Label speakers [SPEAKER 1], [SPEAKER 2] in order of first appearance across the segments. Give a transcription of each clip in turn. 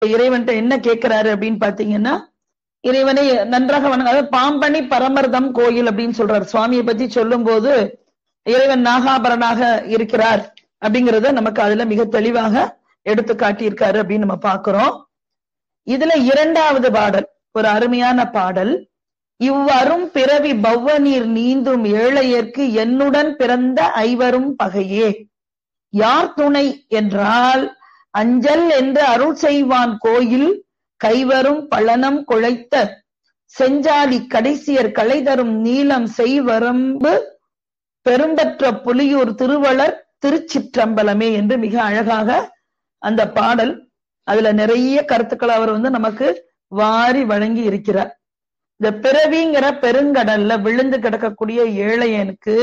[SPEAKER 1] இறைவன்ட்ட என்ன கேட்கிறாரு அப்படின்னு பாத்தீங்கன்னா இறைவனை நன்றாக வணங்க அதாவது பாம்பணி பரமர்தம் கோயில் அப்படின்னு சொல்றாரு சுவாமியை பத்தி சொல்லும் போது இறைவன் நாகாபரனாக இருக்கிறார் அப்படிங்கறத நமக்கு அதுல மிக தெளிவாக எடுத்து காட்டியிருக்காரு அப்படின்னு நம்ம பாக்குறோம் இதுல இரண்டாவது பாடல் ஒரு அருமையான பாடல் இவ்வரும் பிறவி பவ்வநீர் நீந்தும் ஏழையர்க்கு என்னுடன் பிறந்த ஐவரும் பகையே யார் துணை என்றால் அஞ்சல் என்று அருள் செய்வான் கோயில் கைவரும் பழனம் குழைத்த செஞ்சாலி கடைசியர் களை தரும் நீளம் செய்வரம்பு பெரும்பற்ற புலியூர் திருவளர் திருச்சிற்றம்பலமே என்று மிக அழகாக அந்த பாடல் அதுல நிறைய கருத்துக்களை அவர் வந்து நமக்கு வாரி வழங்கி இருக்கிறார் இந்த பிறவிங்கிற பெருங்கடல்ல விழுந்து கிடக்கக்கூடிய ஏழையனுக்கு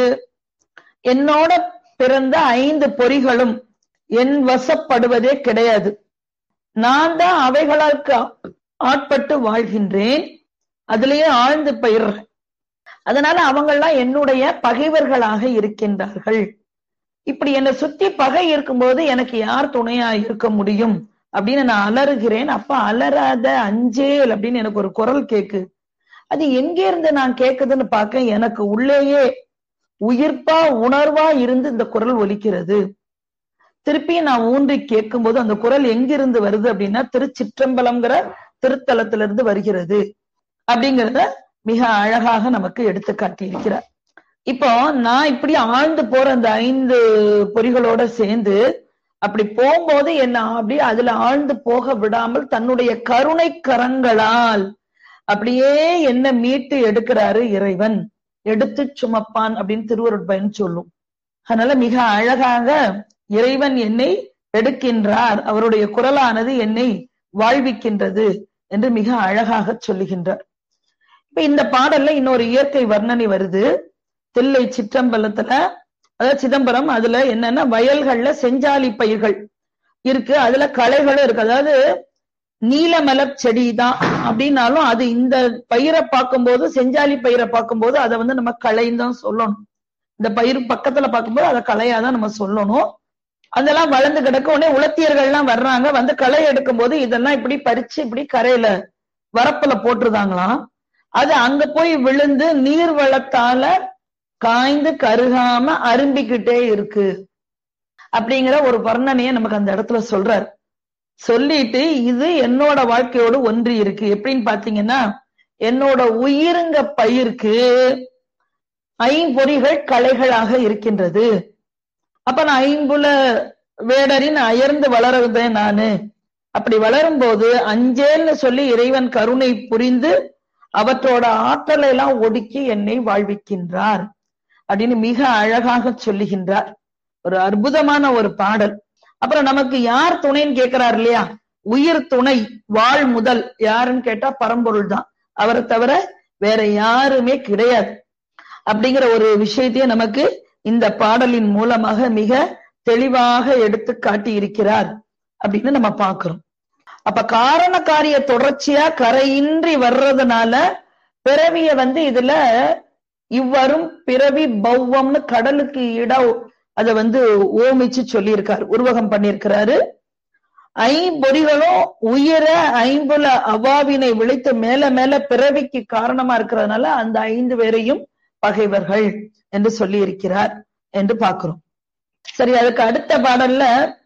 [SPEAKER 1] என்னோட பிறந்த ஐந்து பொறிகளும் என் வசப்படுவதே கிடையாது நான் தான் அவைகளுக்கு ஆட்பட்டு வாழ்கின்றேன் அதுலயே ஆழ்ந்து பயிர்றேன் அதனால அவங்கெல்லாம் என்னுடைய பகைவர்களாக இருக்கின்றார்கள் இப்படி என்னை சுத்தி பகை இருக்கும்போது எனக்கு யார் துணையா இருக்க முடியும் அப்படின்னு நான் அலறுகிறேன் அப்ப அலறாத அஞ்சேல் அப்படின்னு எனக்கு ஒரு குரல் கேக்கு அது எங்கே இருந்து நான் கேக்குதுன்னு பார்க்க எனக்கு உள்ளேயே உயிர்ப்பா உணர்வா இருந்து இந்த குரல் ஒலிக்கிறது திருப்பி நான் ஊன்றி கேட்கும் போது அந்த குரல் எங்கிருந்து வருது அப்படின்னா திருச்சிற்றம்பலம்ங்கிற திருத்தலத்திலிருந்து வருகிறது அப்படிங்கிறத மிக அழகாக நமக்கு எடுத்து காட்டியிருக்கிறார் இப்போ நான் இப்படி ஆழ்ந்து போற அந்த ஐந்து பொறிகளோட சேர்ந்து அப்படி போகும்போது என்ன அப்படி அதுல ஆழ்ந்து போக விடாமல் தன்னுடைய கருணை கரங்களால் அப்படியே என்ன மீட்டு எடுக்கிறாரு இறைவன் எடுத்து சுமப்பான் அப்படின்னு திருவருட்பயன் சொல்லும் அதனால மிக அழகாக இறைவன் என்னை எடுக்கின்றார் அவருடைய குரலானது என்னை வாழ்விக்கின்றது என்று மிக அழகாக சொல்லுகின்றார் இப்ப இந்த பாடல்ல இன்னொரு இயற்கை வர்ணனை வருது தில்லை சிற்றம்பலத்துல அதாவது சிதம்பரம் அதுல என்னன்னா வயல்கள்ல செஞ்சாலி பயிர்கள் இருக்கு அதுல களைகளும் இருக்கு அதாவது நீலமலர் செடி தான் அப்படின்னாலும் அது இந்த பயிரை பார்க்கும்போது செஞ்சாலி பயிரை பார்க்கும்போது அதை வந்து நம்ம களைன்னு தான் சொல்லணும் இந்த பயிர் பக்கத்துல பார்க்கும்போது அதை களையாதான் நம்ம சொல்லணும் அதெல்லாம் வளர்ந்து கிடக்க உடனே உளத்தியர்கள்லாம் வர்றாங்க வந்து களை எடுக்கும் போது இதெல்லாம் இப்படி பறிச்சு இப்படி கரையில வரப்புல போட்டுருதாங்களாம் அது அங்க போய் விழுந்து நீர் வளத்தால காய்ந்து கருகாம அரும்பிக்கிட்டே இருக்கு அப்படிங்கிற ஒரு வர்ணனையை நமக்கு அந்த இடத்துல சொல்றாரு சொல்லிட்டு இது என்னோட வாழ்க்கையோடு ஒன்றி இருக்கு எப்படின்னு பாத்தீங்கன்னா என்னோட உயிருங்க பயிருக்கு ஐம்பொறிகள் கலைகளாக இருக்கின்றது அப்ப நான் ஐம்புல வேடரின் அயர்ந்து வளருதேன் நானு அப்படி வளரும் போது அஞ்சேன்னு சொல்லி இறைவன் கருணை புரிந்து அவற்றோட ஆற்றலை எல்லாம் ஒடுக்கி என்னை வாழ்விக்கின்றார் அப்படின்னு மிக அழகாக சொல்லுகின்றார் ஒரு அற்புதமான ஒரு பாடல் அப்புறம் நமக்கு யார் துணைன்னு கேட்கிறார் இல்லையா உயிர் துணை வாழ் முதல் யாருன்னு கேட்டா பரம்பொருள் தான் அவரை தவிர வேற யாருமே கிடையாது அப்படிங்கிற ஒரு விஷயத்தையே நமக்கு இந்த பாடலின் மூலமாக மிக தெளிவாக எடுத்து காட்டி இருக்கிறார் அப்படின்னு நம்ம பாக்குறோம் அப்ப காரண காரிய தொடர்ச்சியா கரையின்றி வர்றதுனால பிறவிய வந்து இதுல இவ்வரும் பிறவி பௌவம்னு கடலுக்கு இட அத வந்து ஓமிச்சு சொல்லியிருக்காரு உருவகம் பண்ணியிருக்கிறாரு ஐம்பொறிகளும் உயிர ஐம்புல அவாவினை விளைத்து மேல மேல பிறவிக்கு காரணமா இருக்கிறதுனால அந்த ஐந்து பேரையும் பகைவர்கள் என்று சொல்லி இருக்கிறார் என்று பார்க்கிறோம் சரி அதுக்கு அடுத்த பாடல்ல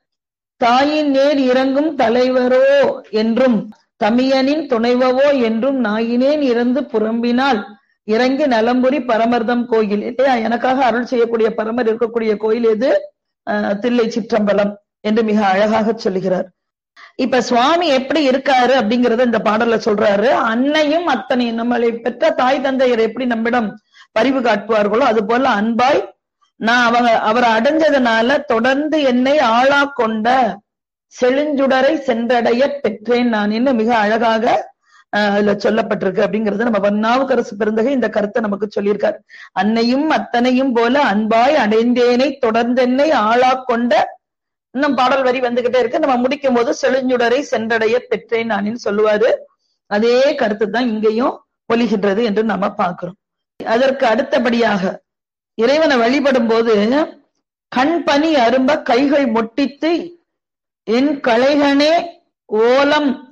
[SPEAKER 1] தாயின் நேர் இறங்கும் தலைவரோ என்றும் தமியனின் துணைவவோ என்றும் நாயினேன் இறந்து புறம்பினால் இறங்கி நலம்புரி பரமர்தம் கோயில் இல்லையா எனக்காக அருள் செய்யக்கூடிய பரமர் இருக்கக்கூடிய கோயில் எது தில்லை சிற்றம்பலம் என்று மிக அழகாக சொல்லுகிறார் இப்ப சுவாமி எப்படி இருக்காரு அப்படிங்கறத இந்த பாடல்ல சொல்றாரு அன்னையும் அத்தனை நம்மளை பெற்ற தாய் தந்தையர் எப்படி நம்மிடம் பரிவு காட்டுவார்களோ அது போல அன்பாய் நான் அவங்க அவரை அடைஞ்சதுனால தொடர்ந்து என்னை ஆளா கொண்ட செழுஞ்சுடரை சென்றடைய பெற்றேன் நான் என்ன மிக அழகாக அதுல சொல்லப்பட்டிருக்கு அப்படிங்கறது நம்ம வண்ணாவுக்கரசு பிறந்தகை இந்த கருத்தை நமக்கு சொல்லியிருக்காரு அன்னையும் அத்தனையும் போல அன்பாய் அடைந்தேனை தொடர்ந்தென்னை ஆளா கொண்ட இன்னும் பாடல் வரி வந்துகிட்டே இருக்கு நம்ம முடிக்கும் போது செழுஞ்சுடரை சென்றடைய பெற்றேன் நானின்னு சொல்லுவாரு அதே கருத்து தான் இங்கேயும் ஒலிகின்றது என்று நம்ம பார்க்கிறோம் அதற்கு அடுத்தபடியாக இறைவனை வழிபடும் போது கண் பனி அரும்ப கைகள் மொட்டித்து என் கலைகனே ஓலம்